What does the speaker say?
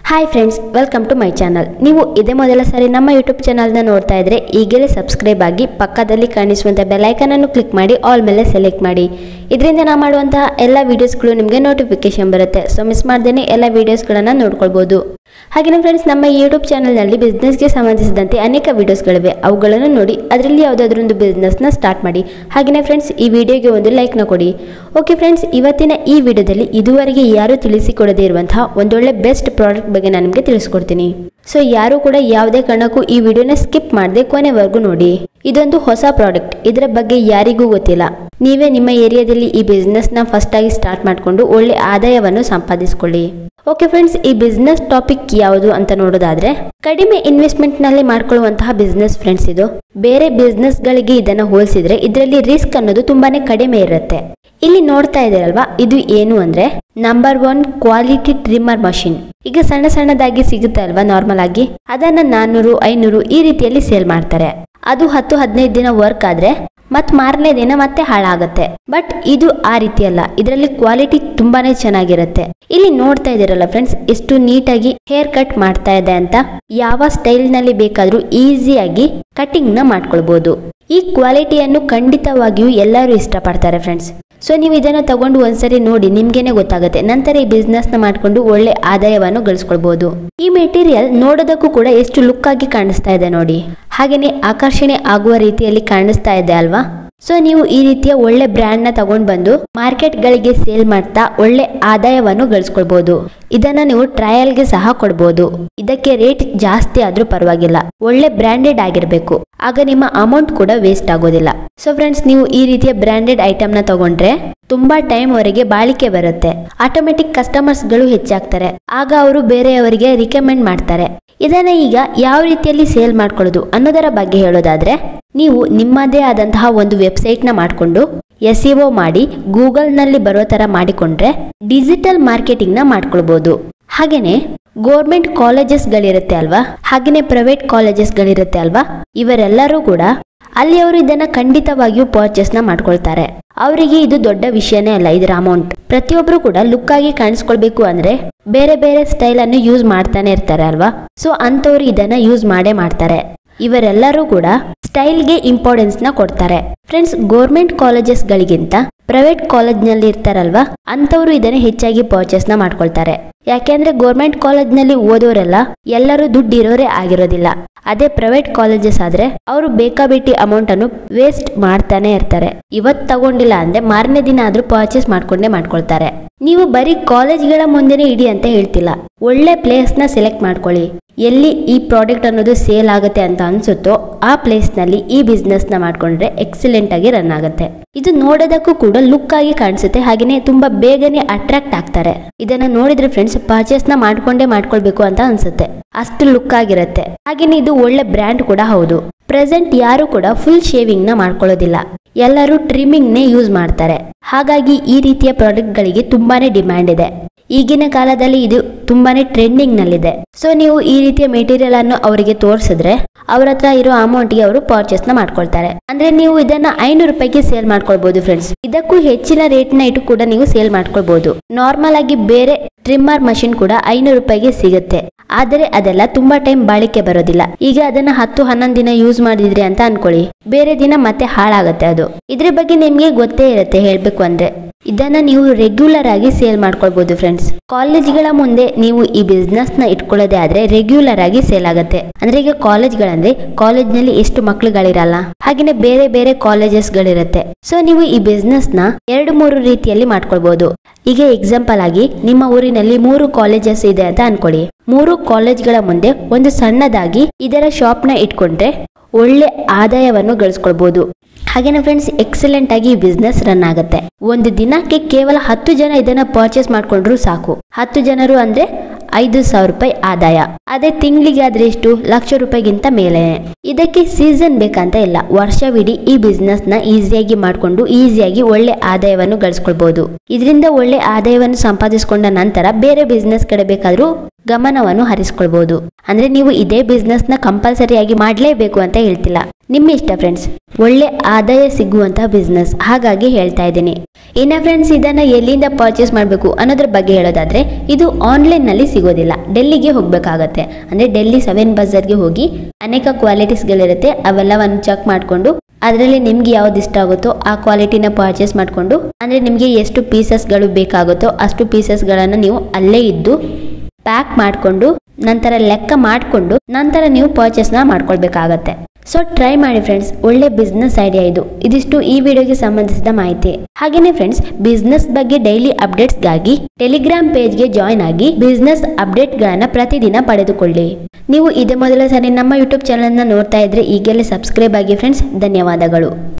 hi friends welcome to my channel ನೀವು ಇದೇ ಮೊದಲ ಸಾರಿ ನಮ್ಮ ಯೂಟ್ಯೂಬ್ ಚಾನಲ್ನ ನೋಡ್ತಾ ಇದ್ರೆ ಈಗಲೇ ಸಬ್ಸ್ಕ್ರೈಬ್ ಆಗಿ ಪಕ್ಕದಲ್ಲಿ ಕಾಣಿಸುವಂಥ ಬೆಲ್ಲೈಕನ್ ಅನ್ನು ಕ್ಲಿಕ್ ಮಾಡಿ ಆಲ್ ಮೇಲೆ ಸೆಲೆಕ್ಟ್ ಮಾಡಿ ಇದರಿಂದ ನಾವು ಮಾಡುವಂತಹ ಎಲ್ಲ ವೀಡಿಯೋಸ್ಗಳು ನಿಮಗೆ ನೋಟಿಫಿಕೇಶನ್ ಬರುತ್ತೆ ಸೊ ಮಿಸ್ ಮಾಡ್ದೇನೆ ಎಲ್ಲ ವೀಡಿಯೋಸ್ಗಳನ್ನು ನೋಡ್ಕೊಳ್ಬೋದು ಹಾಗೆಯೇ ಫ್ರೆಂಡ್ಸ್ ನಮ್ಮ ಯೂಟ್ಯೂಬ್ ಚಾನಲ್ನಲ್ಲಿ ಬಿಸ್ನೆಸ್ಗೆ ಸಂಬಂಧಿಸಿದಂತೆ ಅನೇಕ ವೀಡಿಯೋಸ್ಗಳಿವೆ ಅವುಗಳನ್ನು ನೋಡಿ ಅದರಲ್ಲಿ ಯಾವುದಾದ್ರೂ ಒಂದು ಬಿಸ್ನೆಸ್ನ ಸ್ಟಾರ್ಟ್ ಮಾಡಿ ಹಾಗೆಯೇ ಫ್ರೆಂಡ್ಸ್ ಈ ವಿಡಿಯೋಗೆ ಒಂದು ಲೈಕ್ನ ಕೊಡಿ ಓಕೆ ಫ್ರೆಂಡ್ಸ್ ಇವತ್ತಿನ ಈ ವಿಡಿಯೋದಲ್ಲಿ ಇದುವರೆಗೆ ಯಾರು ತಿಳಿಸಿಕೊಡದೇ ಇರುವಂತಹ ಒಂದೊಳ್ಳೆ ಬೆಸ್ಟ್ ಪ್ರಾಡಕ್ಟ್ ಬಗ್ಗೆ ನಾನು ನಿಮಗೆ ತಿಳಿಸ್ಕೊಡ್ತೀನಿ ಸೊ ಯಾರು ಕೂಡ ಯಾವುದೇ ಕಾರಣಕ್ಕೂ ಈ ವಿಡಿಯೋನ ಸ್ಕಿಪ್ ಮಾಡದೆ ಕೊನೆವರೆಗೂ ನೋಡಿ ಇದೊಂದು ಹೊಸ ಪ್ರಾಡಕ್ಟ್ ಇದರ ಬಗ್ಗೆ ಯಾರಿಗೂ ಗೊತ್ತಿಲ್ಲ ನೀವೇ ನಿಮ್ಮ ಏರಿಯಾದಲ್ಲಿ ಈ ಬಿಸ್ನೆಸ್ನ ಫಸ್ಟ್ ಆಗಿ ಸ್ಟಾರ್ಟ್ ಮಾಡಿಕೊಂಡು ಒಳ್ಳೆ ಆದಾಯವನ್ನು ಸಂಪಾದಿಸಿಕೊಳ್ಳಿ ಓಕೆ ಫ್ರೆಂಡ್ಸ್ ಈ ಬಿಸ್ನೆಸ್ ಟಾಪಿಕ್ ಯಾವುದು ಅಂತ ನೋಡೋದಾದ್ರೆ ಕಡಿಮೆ ಇನ್ವೆಸ್ಟ್ಮೆಂಟ್ ನಲ್ಲಿ ಮಾಡ್ಕೊಳ್ಳುವಂತಹ ಬಿಸ್ನೆಸ್ ಫ್ರೆಂಡ್ಸ್ ಇದು ಬೇರೆ ಬಿಸ್ನೆಸ್ ಗಳಿಗೆ ಇದನ್ನ ಹೋಲಿಸಿದ್ರೆ ಇದರಲ್ಲಿ ರಿಸ್ಕ್ ಅನ್ನೋದು ತುಂಬಾನೇ ಕಡಿಮೆ ಇರುತ್ತೆ ಇಲ್ಲಿ ನೋಡ್ತಾ ಇದ್ದೀರಲ್ವಾ ಇದು ಏನು ಅಂದ್ರೆ number one quality trimmer machine ಈಗ ಸಣ್ಣ ಸಣ್ಣದಾಗಿ ಸಿಗುತ್ತೆ ಅಲ್ವಾ ನಾರ್ಮಲ್ ಆಗಿ ಅದನ್ನ ನಾನ್ನೂರು ಐನೂರು ಈ ರೀತಿಯಲ್ಲಿ ಸೇಲ್ ಮಾಡ್ತಾರೆ ಅದು ಹತ್ತು ಹದಿನೈದು ದಿನ ವರ್ಕ್ ಆದ್ರೆ ಮತ್ ಮಾರನೇ ದಿನ ಮತ್ತೆ ಹಾಳಾಗತ್ತೆ ಬಟ್ ಇದು ಆ ರೀತಿ ಅಲ್ಲ ಇದರಲ್ಲಿ ಕ್ವಾಲಿಟಿ ತುಂಬಾನೇ ಚೆನ್ನಾಗಿರುತ್ತೆ ಇಲ್ಲಿ ನೋಡ್ತಾ ಇದ್ದೀರಲ್ಲ ಫ್ರೆಂಡ್ಸ್ ಎಷ್ಟು ನೀಟಾಗಿ ಹೇರ್ ಕಟ್ ಮಾಡ್ತಾ ಇದೆ ಅಂತ ಯಾವ ಸ್ಟೈಲ್ ನಲ್ಲಿ ಬೇಕಾದ್ರೂ ಈಸಿಯಾಗಿ ಕಟಿಂಗ್ ನ ಮಾಡ್ಕೊಳ್ಬಹುದು ಈ ಕ್ವಾಲಿಟಿಯನ್ನು ಖಂಡಿತವಾಗಿಯೂ ಎಲ್ಲರೂ ಇಷ್ಟಪಡ್ತಾರೆ ಫ್ರೆಂಡ್ಸ್ ಸೊ ನೀವು ಇದನ್ನು ತಗೊಂಡು ಒಂದ್ಸರಿ ನೋಡಿ ನಿಮ್ಗೇನೆ ಗೊತ್ತಾಗುತ್ತೆ ನಂತರ ಈ ಬಿಸ್ನೆಸ್ ನ ಮಾಡ್ಕೊಂಡು ಒಳ್ಳೆ ಆದಾಯವನ್ನು ಗಳಿಸ್ಕೊಳ್ಬಹುದು ಈ ಮೆಟೀರಿಯಲ್ ನೋಡೋದಕ್ಕೂ ಕೂಡ ಎಷ್ಟು ಲುಕ್ ಆಗಿ ಕಾಣಿಸ್ತಾ ಇದೆ ನೋಡಿ ಹಾಗೇನೆ ಆಕರ್ಷಣೆ ಆಗುವ ರೀತಿಯಲ್ಲಿ ಕಾಣಿಸ್ತಾ ಇದೆ ಅಲ್ವಾ ಸೊ ನೀವು ಈ ರೀತಿಯ ಒಳ್ಳೆ ಬ್ರ್ಯಾಂಡ್ ನ ತಗೊಂಡ್ ಬಂದು ಮಾರ್ಕೆಟ್ ಗಳಿಗೆ ಸೇಲ್ ಮಾಡ್ತಾ ಒಳ್ಳೆ ಆದಾಯವನ್ನು ಗಳಿಸ್ಕೊಳ್ಬಹುದು ಇದನ್ನ ನೀವು ಟ್ರಯಲ್ ಗೆ ಸಹ ಕೊಡ್ಬೋದು ಇದಕ್ಕೆ ರೇಟ್ ಜಾಸ್ತಿ ಆದ್ರೂ ಪರವಾಗಿಲ್ಲ ಒಳ್ಳೆ ಬ್ರ್ಯಾಂಡೆಡ್ ಆಗಿರ್ಬೇಕು ಆಗ ನಿಮ್ಮ ಅಮೌಂಟ್ ಕೂಡ ವೇಸ್ಟ್ ಆಗೋದಿಲ್ಲ ಸೊ ಫ್ರೆಂಡ್ಸ್ ನೀವು ಈ ರೀತಿಯ ಬ್ರ್ಯಾಂಡೆಡ್ ಐಟಮ್ ನ ತಗೊಂಡ್ರೆ ತುಂಬಾ ಟೈಮ್ ವರೆಗೆ ಬಾಳಿಕೆ ಬರುತ್ತೆ ಆಟೋಮೆಟಿಕ್ ಕಸ್ಟಮರ್ಸ್ ಗಳು ಹೆಚ್ಚಾಗ್ತಾರೆ ಆಗ ಅವರು ಬೇರೆಯವರಿಗೆ ರಿಕಮೆಂಡ್ ಮಾಡ್ತಾರೆ ಇದನ್ನ ಈಗ ಯಾವ ರೀತಿಯಲ್ಲಿ ಸೇಲ್ ಮಾಡ್ಕೊಳ್ಳೋದು ಅನ್ನೋದರ ಬಗ್ಗೆ ಹೇಳೋದಾದ್ರೆ ನೀವು ನಿಮ್ಮದೇ ಆದಂತಹ ಒಂದು ವೆಬ್ಸೈಟ್ ನ ಮಾಡಿಕೊಂಡು ಎಸ್ ಮಾಡಿ ಗೂಗಲ್ ನಲ್ಲಿ ಬರೋ ತರ ಮಾಡಿಕೊಂಡ್ರೆ ಡಿಜಿಟಲ್ ಮಾರ್ಕೆಟಿಂಗ್ ನ ಮಾಡ್ಕೊಳ್ಬಹುದು ಹಾಗೇನೆ ಗೋರ್ಮೆಂಟ್ ಕಾಲೇಜಸ್ ಗಳಿರುತ್ತೆ ಅಲ್ವಾ ಹಾಗೇನೆ ಪ್ರೈವೇಟ್ ಕಾಲೇಜಸ್ ಗಳಿರುತ್ತೆ ಅಲ್ವಾ ಇವರೆಲ್ಲರೂ ಕೂಡ ಅಲ್ಲಿ ಅವರು ಇದನ್ನ ಖಂಡಿತವಾಗಿಯೂ ಪರ್ಚೇಸ್ ನ ಮಾಡ್ಕೊಳ್ತಾರೆ ಅವರಿಗೆ ಇದು ದೊಡ್ಡ ವಿಷಯನೇ ಅಲ್ಲ ಇದರ ಅಮೌಂಟ್ ಪ್ರತಿಯೊಬ್ರು ಕೂಡ ಲುಕ್ ಆಗಿ ಕಾಣಿಸ್ಕೊಳ್ಬೇಕು ಅಂದ್ರೆ ಬೇರೆ ಬೇರೆ ಸ್ಟೈಲ್ ಅನ್ನು ಯೂಸ್ ಮಾಡ್ತಾನೆ ಇರ್ತಾರೆ ಅಲ್ವಾ ಸೊ ಅಂತವ್ರು ಇದನ್ನ ಯೂಸ್ ಮಾಡೇ ಮಾಡ್ತಾರೆ ಇವರೆಲ್ಲರೂ ಕೂಡ ಸ್ಟೈಲ್ಗೆ ಇಂಪಾರ್ಟೆನ್ಸ್ ನ ಕೊಡ್ತಾರೆ ಫ್ರೆಂಡ್ಸ್ ಗೋರ್ಮೆಂಟ್ ಕಾಲೇಜಸ್ ಗಳಿಗಿಂತ ಪ್ರೈವೇಟ್ ಕಾಲೇಜ್ ನಲ್ಲಿ ಇರ್ತಾರಲ್ವಾ ಅಂತವರು ಇದನ್ನ ಹೆಚ್ಚಾಗಿ ಪರ್ಚೇಸ್ ನ ಮಾಡ್ಕೊಳ್ತಾರೆ ಯಾಕೆಂದ್ರೆ ಗೋರ್ಮೆಂಟ್ ಕಾಲೇಜ್ ನಲ್ಲಿ ಓದೋರೆಲ್ಲ ಎಲ್ಲರೂ ದುಡ್ಡು ಇರೋರೇ ಆಗಿರೋದಿಲ್ಲ ಅದೇ ಪ್ರೈವೇಟ್ ಕಾಲೇಜಸ್ ಆದ್ರೆ ಅವರು ಬೇಕಾಬಿಟ್ಟಿ ಅಮೌಂಟ್ ಅನ್ನು ವೇಸ್ಟ್ ಮಾಡ್ತಾನೆ ಇರ್ತಾರೆ ಇವತ್ ತಗೊಂಡಿಲ್ಲ ಅಂದ್ರೆ ಮಾರನೇ ದಿನ ಆದ್ರೂ ಪರ್ಚೇಸ್ ಮಾಡ್ಕೊಂಡೇ ಮಾಡ್ಕೊಳ್ತಾರೆ ನೀವು ಬರೀ ಕಾಲೇಜ್ಗಳ ಮುಂದೆನೆ ಇಡಿ ಅಂತ ಹೇಳ್ತಿಲ್ಲ ಒಳ್ಳೆ ಪ್ಲೇಸ್ ನ ಸೆಲೆಕ್ಟ್ ಮಾಡ್ಕೊಳ್ಳಿ ಎಲ್ಲಿ ಈ ಪ್ರಾಡಕ್ಟ್ ಅನ್ನೋದು ಸೇಲ್ ಆಗುತ್ತೆ ಅಂತ ಅನ್ಸುತ್ತೋ ಆ ಪ್ಲೇಸ್ ನಲ್ಲಿ ಈ ಬಿಸ್ನೆಸ್ ನ ಮಾಡ್ಕೊಂಡ್ರೆ ಎಕ್ಸಲೆಂಟ್ ಆಗಿ ರನ್ ಆಗುತ್ತೆ ಇದು ನೋಡೋದಕ್ಕೂ ಕೂಡ ಲುಕ್ ಆಗಿ ಕಾಣಿಸುತ್ತೆ ಹಾಗೇನೆ ತುಂಬಾ ಬೇಗನೆ ಅಟ್ರಾಕ್ಟ್ ಆಗ್ತಾರೆ ಇದನ್ನ ನೋಡಿದ್ರೆ ಫ್ರೆಂಡ್ಸ್ ಪರ್ಚೇಸ್ ನ ಮಾಡ್ಕೊಂಡೇ ಮಾಡ್ಕೊಳ್ಬೇಕು ಅಂತ ಅನ್ಸುತ್ತೆ ಅಷ್ಟು ಲುಕ್ ಆಗಿರುತ್ತೆ ಹಾಗೇನೆ ಇದು ಒಳ್ಳೆ ಬ್ರ್ಯಾಂಡ್ ಕೂಡ ಹೌದು ಪ್ರೆಸೆಂಟ್ ಯಾರು ಕೂಡ ಫುಲ್ ಶೇವಿಂಗ್ ನ ಮಾಡ್ಕೊಳ್ಳೋದಿಲ್ಲ ಎಲ್ಲರೂ ಟ್ರಿಮ್ಮಿಂಗ್ ನೇ ಯೂಸ್ ಮಾಡ್ತಾರೆ ಹಾಗಾಗಿ ಈ ರೀತಿಯ ಪ್ರಾಡಕ್ಟ್ ಗಳಿಗೆ ತುಂಬಾನೇ ಡಿಮ್ಯಾಂಡ್ ಇದೆ ಈಗಿನ ಕಾಲದಲ್ಲಿ ಇದು ತುಂಬಾನೇ ಟ್ರೆಂಡಿಂಗ್ ನಲ್ಲಿದೆ ಸೊ ನೀವು ಈ ರೀತಿಯ ಮೆಟೀರಿಯಲ್ ಅನ್ನು ಅವರಿಗೆ ತೋರಿಸಿದ್ರೆ ಅವ್ರ ಹತ್ರ ಇರೋ ಅಮೌಂಟ್ ಗೆ ಅವರು ಪರ್ಚೇಸ್ ನ ಮಾಡ್ಕೊಳ್ತಾರೆ ಅಂದ್ರೆ ನೀವು ಇದನ್ನ ಐನೂರು ರೂಪಾಯಿಗೆ ಸೇಲ್ ಮಾಡ್ಕೊಳ್ಬಹುದು ಫ್ರೆಂಡ್ಸ್ ಇದಕ್ಕೂ ಹೆಚ್ಚಿನ ರೇಟ್ ನ ಇಟ್ಟು ಕೂಡ ನೀವು ಸೇಲ್ ಮಾಡ್ಕೊಳ್ಬಹುದು ನಾರ್ಮಲ್ ಆಗಿ ಬೇರೆ ಟ್ರಿಮ್ಮರ್ ಮಷಿನ್ ಕೂಡ ಐನೂರು ರೂಪಾಯಿಗೆ ಸಿಗುತ್ತೆ ಆದರೆ ಅದೆಲ್ಲ ತುಂಬಾ ಟೈಮ್ ಬಾಳಿಕೆ ಬರೋದಿಲ್ಲ ಈಗ ಅದನ್ನ ಹತ್ತು ಹನ್ನೊಂದು ದಿನ ಯೂಸ್ ಮಾಡಿದ್ರಿ ಅಂತ ಅನ್ಕೊಳ್ಳಿ ಬೇರೆ ದಿನ ಮತ್ತೆ ಹಾಳಾಗತ್ತೆ ಅದು ಇದ್ರ ಬಗ್ಗೆ ನಿಮ್ಗೆ ಗೊತ್ತೇ ಇರುತ್ತೆ ಹೇಳ್ಬೇಕು ಅಂದ್ರೆ ಇದನ್ನ ನೀವು ರೆಗ್ಯುಲರ್ ಆಗಿ ಸೇಲ್ ಮಾಡ್ಕೊಳ್ಬಹುದು ಫ್ರೆಂಡ್ಸ್ ಕಾಲೇಜ್ಗಳ ಮುಂದೆ ನೀವು ಈ ಬಿಸ್ನೆಸ್ ನ ಇಟ್ಕೊಳ್ಳೋದೇ ಆದ್ರೆ ರೆಗ್ಯುಲರ್ ಆಗಿ ಸೇಲ್ ಆಗುತ್ತೆ ಅಂದ್ರೆ ಈಗ ಕಾಲೇಜ್ಗಳಂದ್ರೆ ಕಾಲೇಜ್ ನಲ್ಲಿ ಎಷ್ಟು ಮಕ್ಳುಗಳಿರಲ್ಲ ಹಾಗೇನೆ ಬೇರೆ ಬೇರೆ ಕಾಲೇಜಸ್ ಗಳಿರುತ್ತೆ ಸೊ ನೀವು ಈ ಬಿಸ್ನೆಸ್ ನ ಎರಡು ಮೂರು ರೀತಿಯಲ್ಲಿ ಮಾಡ್ಕೊಳ್ಬಹುದು ಈಗ ಎಕ್ಸಾಂಪಲ್ ಆಗಿ ನಿಮ್ಮ ಊರಿನಲ್ಲಿ ಮೂರು ಕಾಲೇಜಸ್ ಇದೆ ಅಂತ ಅನ್ಕೊಳ್ಳಿ ಮೂರು ಕಾಲೇಜ್ಗಳ ಮುಂದೆ ಒಂದು ಸಣ್ಣದಾಗಿ ಇದರ ಶಾಪ್ ನ ಇಟ್ಕೊಂಡ್ರೆ ಒಳ್ಳೆ ಆದಾಯವನ್ನು ಗಳಿಸ್ಕೊಳ್ಬಹುದು ಹಾಗೇನೆ ಫ್ರೆಂಡ್ಸ್ ಎಕ್ಸಲೆಂಟ್ ಆಗಿ ಬಿಸ್ನೆಸ್ ರನ್ ಆಗುತ್ತೆ ಒಂದು ದಿನಕ್ಕೆ ಕೇವಲ ಹತ್ತು ಜನ ಇದನ್ನ ಪರ್ಚೇಸ್ ಮಾಡ್ಕೊಂಡ್ರು ಸಾಕು ಹತ್ತು ಜನರು ಅಂದ್ರೆ ಐದು ಸಾವಿರ ರೂಪಾಯಿ ಆದಾಯ ಅದೇ ತಿಂಗಳಿಗೆ ಆದ್ರೆ ಎಷ್ಟು ಲಕ್ಷ ರೂಪಾಯಿಗಿಂತ ಮೇಲೆ ಇದಕ್ಕೆ ಸೀಸನ್ ಬೇಕಂತ ಇಲ್ಲ ವರ್ಷವಿಡೀ ಈ ಬಿಸ್ನೆಸ್ ನ ಈಸಿಯಾಗಿ ಮಾಡ್ಕೊಂಡು ಈಸಿಯಾಗಿ ಒಳ್ಳೆ ಆದಾಯವನ್ನು ಗಳಿಸ್ಕೊಳ್ಬಹುದು ಇದರಿಂದ ಒಳ್ಳೆ ಆದಾಯವನ್ನು ಸಂಪಾದಿಸಿಕೊಂಡ ನಂತರ ಬೇರೆ ಬಿಸ್ನೆಸ್ ಕಡೆ ಬೇಕಾದ್ರೂ ಗಮನವನ್ನು ಹರಿಸ್ಕೊಳ್ಬಹುದು ಅಂದ್ರೆ ನೀವು ಇದೇ ಬಿಸ್ನೆಸ್ ನ ಕಂಪಲ್ಸರಿಯಾಗಿ ಮಾಡ್ಲೇಬೇಕು ಅಂತ ಹೇಳ್ತಿಲ್ಲ ನಿಮ್ಮ ಇಷ್ಟ ಫ್ರೆಂಡ್ಸ್ ಒಳ್ಳೆ ಆದಾಯ ಸಿಗುವಂತಹ ಬಿಸ್ನೆಸ್ ಹಾಗಾಗಿ ಹೇಳ್ತಾ ಇದ್ದೀನಿ ಇನ್ನು ಫ್ರೆಂಡ್ಸ್ ಇದನ್ನ ಎಲ್ಲಿಂದ ಪರ್ಚೇಸ್ ಮಾಡಬೇಕು ಅನ್ನೋದ್ರ ಬಗ್ಗೆ ಹೇಳೋದಾದ್ರೆ ಇದು ಆನ್ಲೈನ್ನಲ್ಲಿ ಸಿಗೋದಿಲ್ಲ ಡೆಲ್ಲಿಗೆ ಹೋಗಬೇಕಾಗತ್ತೆ ಅಂದರೆ ಡೆಲ್ಲಿ ಸೆವೆನ್ ಬಜಾರ್ಗೆ ಹೋಗಿ ಅನೇಕ ಕ್ವಾಲಿಟೀಸ್ಗಳಿರುತ್ತೆ ಅವೆಲ್ಲವನ್ನು ಚೆಕ್ ಮಾಡಿಕೊಂಡು ಅದರಲ್ಲಿ ನಿಮ್ಗೆ ಯಾವ್ದು ಇಷ್ಟ ಆಗುತ್ತೋ ಆ ಕ್ವಾಲಿಟಿನ ಪರ್ಚೇಸ್ ಮಾಡಿಕೊಂಡು ಅಂದರೆ ನಿಮಗೆ ಎಷ್ಟು ಪೀಸಸ್ಗಳು ಬೇಕಾಗುತ್ತೋ ಅಷ್ಟು ಪೀಸಸ್ಗಳನ್ನು ನೀವು ಅಲ್ಲೇ ಇದ್ದು ಪ್ಯಾಕ್ ಮಾಡಿಕೊಂಡು ನಂತರ ಲೆಕ್ಕ ಮಾಡಿಕೊಂಡು ನಂತರ ನೀವು ಪರ್ಚೇಸ್ನ ಮಾಡ್ಕೊಳ್ಬೇಕಾಗತ್ತೆ ಸೊ ಟ್ರೈ ಮಾಡಿ ಫ್ರೆಂಡ್ಸ್ ಒಳ್ಳೆ ಬಿಸ್ನೆಸ್ ಐಡಿಯಾ ಇದು ಇದಿಷ್ಟು ಈ ವಿಡಿಯೋಗೆ ಸಂಬಂಧಿಸಿದ ಮಾಹಿತಿ ಹಾಗೇನೆ ಫ್ರೆಂಡ್ಸ್ ಬಿಸ್ನೆಸ್ ಬಗ್ಗೆ ಡೈಲಿ ಅಪ್ಡೇಟ್ಸ್ಗಾಗಿ ಟೆಲಿಗ್ರಾಮ್ ಪೇಜ್ಗೆ ಜಾಯ್ನ್ ಆಗಿ ಬಿಸ್ನೆಸ್ ಅಪ್ಡೇಟ್ಗಳನ್ನ ಪ್ರತಿದಿನ ಪಡೆದುಕೊಳ್ಳಿ ನೀವು ಇದೇ ಮೊದಲ ಸರಿ ನಮ್ಮ ಯೂಟ್ಯೂಬ್ ಚಾನಲ್ನ ನೋಡ್ತಾ ಇದ್ರೆ ಈಗಲೇ ಸಬ್ಸ್ಕ್ರೈಬ್ ಆಗಿ ಫ್ರೆಂಡ್ಸ್ ಧನ್ಯವಾದಗಳು